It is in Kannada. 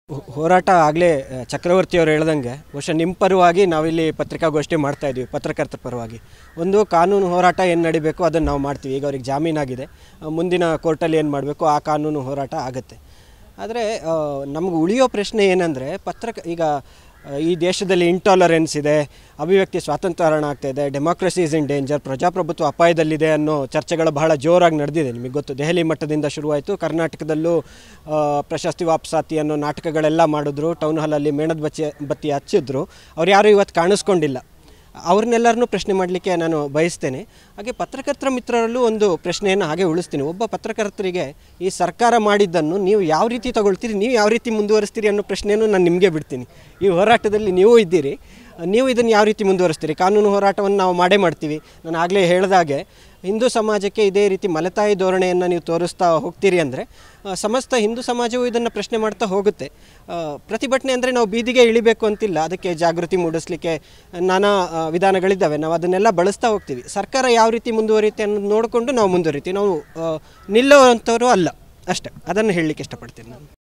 ಹೋ- ಹೋರಾಟ ಆಗಲೇ ಚಕ್ರವರ್ತಿ ಅವರು ಹೇಳ್ದಂಗೆ ಬಹುಶಃ ನಿಮ್ಮ ಪರವಾಗಿ ನಾವಿಲ್ಲಿ ಪತ್ರಿಕಾಗೋಷ್ಠಿ ಮಾಡ್ತಾ ಇದ್ದೀವಿ ಪತ್ರಕರ್ತರ ಪರವಾಗಿ ಒಂದು ಕಾನೂನು ಹೋರಾಟ ಏನು ನಡಿಬೇಕು ಅದನ್ನು ನಾವು ಮಾಡ್ತೀವಿ ಈಗ ಅವ್ರಿಗೆ ಜಾಮೀನಾಗಿದೆ ಆ, ಮುಂದಿನ ಕೋರ್ಟಲ್ಲಿ ಏನು ಮಾಡಬೇಕು ಆ ಕಾನೂನು ಹೋರಾಟ ಆಗುತ್ತೆ ಆದರೆ ನಮ್ಗೆ ಉಳಿಯೋ ಪ್ರಶ್ನೆ ಏನಂದರೆ ಪತ್ರಕ ಈಗ ಆ, ಈ ದೇಶದಲ್ಲಿ ಇಂಟಾಲರೆನ್ಸ್ ಇದೆ ಅಭಿವ್ಯಕ್ತಿ ಸ್ವಾತಂತ್ರ್ಯ ಹರಣ ಆಗ್ತಾ ಇದೆ ಡೆಮಾಕ್ರಸಿ ಇಸ್ ಇನ್ ಡೇಂಜರ್ ಪ್ರಜಾಪ್ರಭುತ್ವ ಅಪಾಯದಲ್ಲಿದೆ ಅನ್ನೋ ಚರ್ಚೆಗಳು ಬಹಳ ಜೋರಾಗಿ ನಡೆದಿದೆ ನಿಮಗೆ ಗೊತ್ತು ದೆಹಲಿ ಮಟ್ಟದಿಂದ ಶುರುವಾಯಿತು ಕರ್ನಾಟಕದಲ್ಲೂ ಆ, ಪ್ರಶಸ್ತಿ ವಾಪಸಾತಿ ಅನ್ನೋ ನಾಟಕಗಳೆಲ್ಲ ಮಾಡಿದ್ರು ಟೌನ್ ಹಾಲಲ್ಲಿ ಮೇಣದ ಬಚ್ಚಿ ಬತ್ತಿ ಹಚ್ಚಿದ್ರು ಅವ್ರು ಯಾರೂ ಇವತ್ತು ಕಾಣಿಸ್ಕೊಂಡಿಲ್ಲ ಅವ್ರನ್ನೆಲ್ಲರನ್ನೂ ಪ್ರಶ್ನೆ ಮಾಡಲಿಕ್ಕೆ ನಾನು ಬಯಸ್ತೇನೆ ಹಾಗೆ ಪತ್ರಕರ್ತರ ಮಿತ್ರರಲ್ಲೂ ಒಂದು ಪ್ರಶ್ನೆಯನ್ನು ಹಾಗೆ ಉಳಿಸ್ತೀನಿ ಒಬ್ಬ ಪತ್ರಕರ್ತರಿಗೆ ಈ ಸರ್ಕಾರ ಮಾಡಿದ್ದನ್ನು ನೀವು ಯಾವ ರೀತಿ ತಗೊಳ್ತೀರಿ ನೀವು ಯಾವ ರೀತಿ ಮುಂದುವರಿಸ್ತೀರಿ ಅನ್ನೋ ಪ್ರಶ್ನೆಯನ್ನು ನಾನು ನಿಮಗೆ ಬಿಡ್ತೀನಿ ಈ ಹೋರಾಟದಲ್ಲಿ ನೀವು ಇದ್ದೀರಿ ನೀವು ಇದನ್ನು ಯಾವ ರೀತಿ ಮುಂದುವರಿಸ್ತೀರಿ ಕಾನೂನು ಹೋರಾಟವನ್ನು ನಾವು ಮಾಡೇ ಮಾಡ್ತೀವಿ ನಾನು ಆಗಲೇ ಹೇಳಿದಾಗೆ ಹಿಂದೂ ಸಮಾಜಕ್ಕೆ ಇದೇ ರೀತಿ ಮಲತಾಯಿ ಧೋರಣೆಯನ್ನು ನೀವು ತೋರಿಸ್ತಾ ಹೋಗ್ತೀರಿ ಅಂದರೆ ಸಮಸ್ತ ಹಿಂದೂ ಸಮಾಜವು ಇದನ್ನು ಪ್ರಶ್ನೆ ಮಾಡ್ತಾ ಹೋಗುತ್ತೆ ಆ, ಪ್ರತಿಭಟನೆ ಅಂದರೆ ನಾವು ಬೀದಿಗೆ ಇಳಿಬೇಕು ಅಂತಿಲ್ಲ ಅದಕ್ಕೆ ಜಾಗೃತಿ ಮೂಡಿಸ್ಲಿಕ್ಕೆ ನಾನಾ ಆ, ವಿಧಾನಗಳಿದ್ದಾವೆ ನಾವು ಅದನ್ನೆಲ್ಲ ಬಳಸ್ತಾ ಹೋಗ್ತೀವಿ ಸರ್ಕಾರ ಯಾವ ರೀತಿ ಮುಂದುವರಿಯುತ್ತೆ ಅನ್ನೋದು ನೋಡಿಕೊಂಡು ನಾವು ಮುಂದುವರಿತೀವಿ ನಾವು ಆ, ನಿಲ್ಲುವಂಥವರು ಅಲ್ಲ ಅಷ್ಟೇ ಅದನ್ನು ಹೇಳಲಿಕ್ಕೆ ಇಷ್ಟಪಡ್ತೀನಿ ನಾನು